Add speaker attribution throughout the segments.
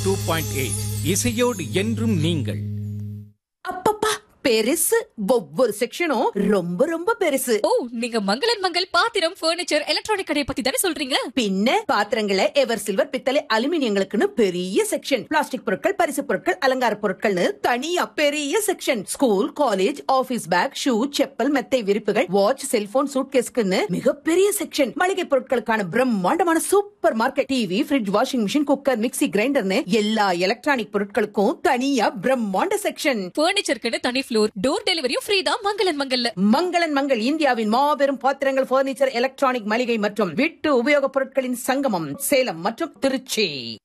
Speaker 1: two point eight இசையோடு என்றும் நீங்கள்
Speaker 2: அப்பப்பா பெருசு ஒவ்வொரு செக்ஷனும் ரொம்ப ரொம்ப பெருசு
Speaker 3: ஓ நீங்க மங்களன் மங்கள் பாத்திரம் ஃபர்னிச்சர் எலக்ட்ரானிக் கடையை பத்தி தானே சொல்றீங்க
Speaker 2: பின்ன பாத்திரங்களை எவர் சில்வர் பித்தளை அலுமினியங்களுக்குன்னு பெரிய செக்ஷன் பிளாஸ்டிக் பொருட்கள் பரிசு பொருட்கள் அலங்கார பொருட்கள்னு தனியா பெரிய section school college office bag shoe chappal மெத்தை விரிப்புகள் வாட்ச் செல்போன் சூட்கேஸ்க்குன்னு மிகப்பெரிய செக்ஷன் மளிகை பொருட்களுக்கான பிரம்மாண்டமான super market TV fridge washing machine cooker mixie கிரைண்டர்னு எல்லா எலக்ட்ரானிக் பொருட்களுக்கும் தனியா பிரம்மாண்ட செக்ஷன்
Speaker 3: ஃபர்னிச்சருக்குன்னு தனி ஃப்ளோர் டோர் டெலிவரியும் ஃப்ரீ தான் மங்களன் மங்கல்ல
Speaker 2: மங்களன் மங்கள் இந்தியாவின் மாபெரும் பாத்திரங்கள் பர்னிச்சர் எலக்ட்ரானிக் மளிகை மற்றும் வீட்டு உபயோகப் பொருட்களின் சங்கமம் சேலம் மற்றும் திருச்சி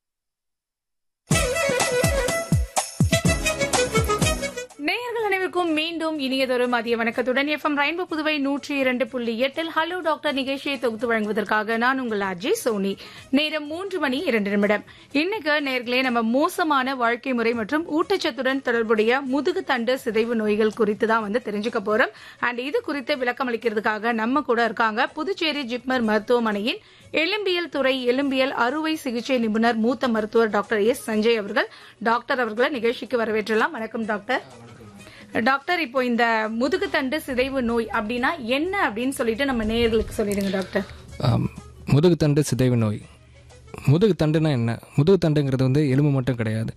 Speaker 4: நேயர்கள் அனைவருக்கும் மீண்டும் இனியதொரு மதிய வணக்கத்துடன் எஃப்எம் ரெயின்போ புதுவை நூற்றி இரண்டு புள்ளி எட்டில் ஹலோ டாக்டர் நிகழ்ச்சியை தொகுத்து வழங்குவதற்காக நான் உங்கள் அஜய் சோனி நேரம் மூன்று மணி இரண்டு நிமிடம் இன்னைக்கு நேர்களே நம்ம மோசமான வாழ்க்கை முறை மற்றும் ஊட்டச்சத்துடன் தொடர்புடைய முதுகு தண்டு சிதைவு நோய்கள் குறித்து தான் வந்து தெரிஞ்சுக்க போறோம் அண்ட் இது குறித்து விளக்கம் அளிக்கிறதுக்காக நம்ம கூட இருக்காங்க புதுச்சேரி ஜிப்மர் மருத்துவமனையின் எலும்பியல் துறை எலும்பியல் அறுவை சிகிச்சை நிபுணர் மூத்த மருத்துவர் டாக்டர் எஸ் சஞ்சய் அவர்கள் டாக்டர் அவர்களை நிகழ்ச்சிக்கு வரவேற்றலாம் வணக்கம் டாக்டர் டாக்டர் இப்போ இந்த முதுகுத்தண்டு சிதைவு நோய் அப்படின்னா என்ன அப்படின்னு சொல்லிட்டு நம்ம நேயர்களுக்கு சொல்லிடுங்க டாக்டர்
Speaker 5: ஆம், முதுகுத்தண்டு சிதைவு நோய் முதுகுத்தண்டுனா என்ன முதுகுத்தண்டுங்கிறது வந்து எலும்பு மட்டும் கிடையாது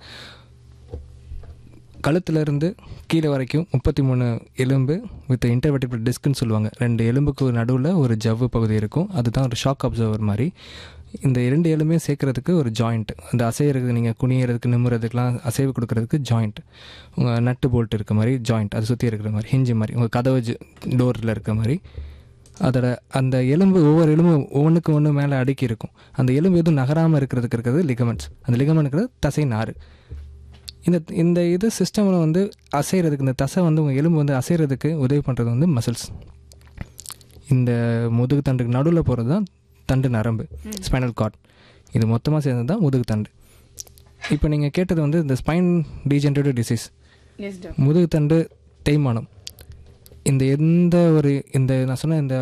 Speaker 5: கழுத்துலேருந்து கீழே வரைக்கும் முப்பத்தி மூணு எலும்பு வித் இன்டர்வெட்டிபிள் டிஸ்க்னு சொல்லுவாங்க ரெண்டு எலும்புக்கு நடுவில் ஒரு ஜவ்வு பகுதி இருக்கும் அதுதான் ஒரு ஷாக் அப்சர்வர் மாதிரி இந்த இரண்டு எலும்பே சேர்க்கறதுக்கு ஒரு ஜாயிண்ட் அந்த அசைகிறதுக்கு நீங்கள் குனியறதுக்கு நிம்முறதுக்குலாம் அசைவு கொடுக்கறதுக்கு ஜாயிண்ட் உங்கள் நட்டு போல்ட் இருக்க மாதிரி ஜாயிண்ட் அது சுற்றி இருக்கிற மாதிரி ஹிஞ்சி மாதிரி உங்கள் கதவு டோரில் இருக்க மாதிரி அதோட அந்த எலும்பு ஒவ்வொரு எலும்பு ஒவ்வொன்றுக்கு ஒன்று மேலே அடுக்கி இருக்கும் அந்த எலும்பு எதுவும் நகராமல் இருக்கிறதுக்கு இருக்கிறது லிகமெண்ட்ஸ் அந்த லிகமெண்ட்ங்கிறது தசை நார் இந்த இந்த இது சிஸ்டமில் வந்து அசைகிறதுக்கு இந்த தசை வந்து உங்கள் எலும்பு வந்து அசைகிறதுக்கு உதவி பண்ணுறது வந்து மசில்ஸ் இந்த முதுகு தண்டுக்கு நடுவில் போகிறது தான் தண்டு நரம்பு ஸ்பைனல் கார்ட் இது மொத்தமாக சேர்ந்தது தான் முதுகு தண்டு இப்போ நீங்கள் கேட்டது வந்து இந்த ஸ்பைன் டீஜென்ரேட்டிவ் டிசீஸ்
Speaker 4: எஸ்
Speaker 5: முதுகுத்தண்டு தேய்மானம் இந்த எந்த ஒரு இந்த நான் சொன்ன இந்த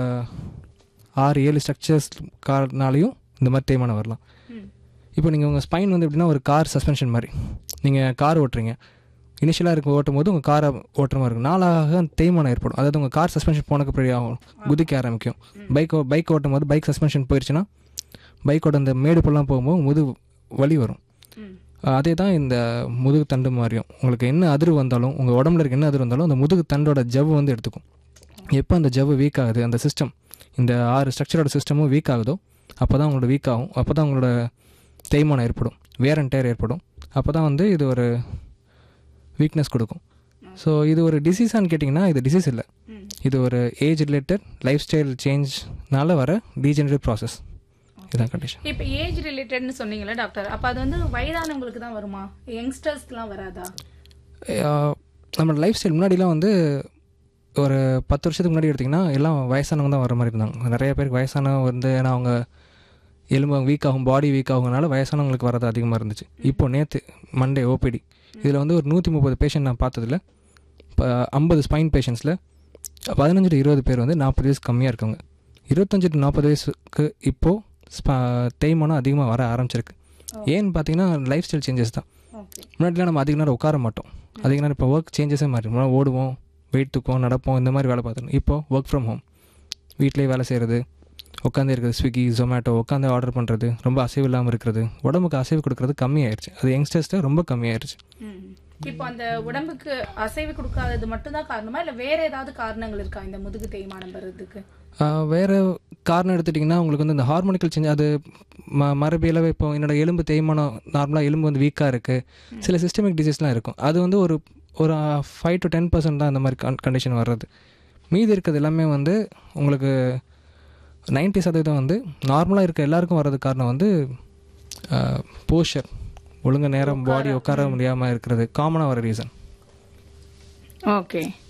Speaker 5: ஆறு ஏழு ஸ்ட்ரக்சர்ஸ் காரனாலையும் இந்த மாதிரி தேய்மானம் வரலாம் இப்போ நீங்கள் உங்கள் ஸ்பைன் வந்து எப்படின்னா ஒரு கார் சஸ்பென்ஷன் மாதிரி நீங்கள் கார் ஓட்டுறீங்க இனிஷியலாக இருக்கும் ஓட்டும் போது உங்கள் காரை ஓட்டுற மாதிரி இருக்கும் நாளாக தேய்மானம் ஏற்படும் அதாவது உங்கள் கார் சஸ்பென்ஷன் போனக்கு பிறகு ஆகும் குதிக்க ஆரம்பிக்கும் பைக் பைக் ஓட்டும் போது பைக் சஸ்பென்ஷன் போயிடுச்சுன்னா பைக்கோட அந்த மேடு பள்ளம் போகும்போது முதுகு வலி வரும் அதே தான் இந்த முதுகு தண்டு மாதிரியும் உங்களுக்கு என்ன அதிர்வு வந்தாலும் உங்கள் உடம்புல இருக்க என்ன அதிர்வு வந்தாலும் அந்த முதுகு தண்டோட ஜவ்வு வந்து எடுத்துக்கும் எப்போ அந்த ஜவ்வு வீக் ஆகுது அந்த சிஸ்டம் இந்த ஆறு ஸ்ட்ரக்சரோட சிஸ்டமும் வீக் ஆகுதோ அப்போ தான் உங்களோட வீக் ஆகும் அப்போ தான் உங்களோட தேய்மானம் ஏற்படும் வேர் அண்ட் டயர் ஏற்படும் அப்போ தான் வந்து இது ஒரு வீக்னஸ் கொடுக்கும் ஸோ இது ஒரு டிசீஸான்னு கேட்டிங்கன்னா இது டிசீஸ் இல்லை இது ஒரு ஏஜ் ரிலேட்டட் லைஃப் ஸ்டைல் சேஞ்ச்னால வர டீஜெனரேட் ப்ராசஸ் இதுதான் கண்டிஷன்
Speaker 4: இப்போ ஏஜ் ரிலேட்டட்னு சொன்னீங்கல்ல டாக்டர் அப்ப அது வந்து வயதானவங்களுக்கு தான் வருமா யங்ஸ்டர்ஸ்க்குலாம் வராதா
Speaker 5: ஆஹ் நம்ம லைஃப் ஸ்டைல் முன்னாடிலாம் வந்து ஒரு பத்து வருஷத்துக்கு முன்னாடி எடுத்திங்கன்னா எல்லாம் வயசானவங்க தான் வர மாதிரி இருந்தாங்க நிறைய பேருக்கு வயசானவங்க வந்து ஏன்னா அவங்க எலும்பு வீக் ஆகும் பாடி வீக் ஆகுங்கனால வயசானவங்களுக்கு வரது அதிகமாக இருந்துச்சு இப்போ நேற்று மண்டே ஓபிடி இதில் வந்து ஒரு நூற்றி முப்பது பேஷண்ட் நான் பார்த்ததில் இப்போ ஐம்பது ஸ்பைன் பேஷண்ட்ஸில் பதினஞ்சு டு இருபது பேர் வந்து நாற்பது வயசு கம்மியாக இருக்கவங்க இருபத்தஞ்சு டு நாற்பது வயசுக்கு இப்போது ஸ்பா தேய்மானம் அதிகமாக வர ஆரம்பிச்சிருக்கு ஏன்னு பார்த்தீங்கன்னா லைஃப் ஸ்டைல் சேஞ்சஸ் தான்
Speaker 4: ஓகே
Speaker 5: முன்னாடிலாம் நம்ம அதிக நேரம் உட்கார மாட்டோம் அதிக நேரம் இப்போ ஒர்க் சேஞ்சஸே மாறி முன்னாடி ஓடுவோம் வெயிட் தூக்குவோம் நடப்போம் இந்த மாதிரி வேலை பார்த்துருந்தோம் இப்போ ஒர்க் ஃப்ரம் ஹோம் வீட்டிலேயே வேலை செய்கிறது உட்காந்து இருக்கிறது ஸ்விக்கி ஜொமேட்டோ உட்காந்து ஆர்டர் பண்ணுறது ரொம்ப அசைவு இல்லாமல் இருக்கிறது உடம்புக்கு அசைவு கொடுக்கறது கம்மியாயிருச்சு அது யங்ஸ்டர்ஸ்ட்டு ரொம்ப கம்மியாயிருச்சு
Speaker 4: இப்போ அந்த உடம்புக்கு அசைவு கொடுக்காதது மட்டும்தான் காரணமா இல்ல வேற ஏதாவது காரணங்கள் இருக்கா இந்த முதுகு தேய்மானம் வர்றதுக்கு
Speaker 5: ஆஹ் வேற காரணம் எடுத்துட்டிங்கன்னா உங்களுக்கு வந்து இந்த ஹார்மோனிக்கல் சேஞ்ச் அது ம மரபியலாகவே இப்போ என்னோட எலும்பு தேய்மானம் நார்மலாக எலும்பு வந்து வீக்காக இருக்குது சில சிஸ்டமிக் டிசீஸ்லாம் இருக்கும் அது வந்து ஒரு ஒரு ஃபைவ் டு டென் பர்சன்ட் தான் அந்த மாதிரி கன் கண்டிஷன் வர்றது மீதி இருக்கிறது எல்லாமே வந்து உங்களுக்கு 90% சதவீதம் வந்து நார்மலாக இருக்க எல்லாருக்கும் வர்றது காரணம் வந்து போஷர் ஒழுங்கு நேரம் பாடி உட்கார முடியாமல் இருக்கிறது காமனாக வர ரீசன்
Speaker 4: ஓகே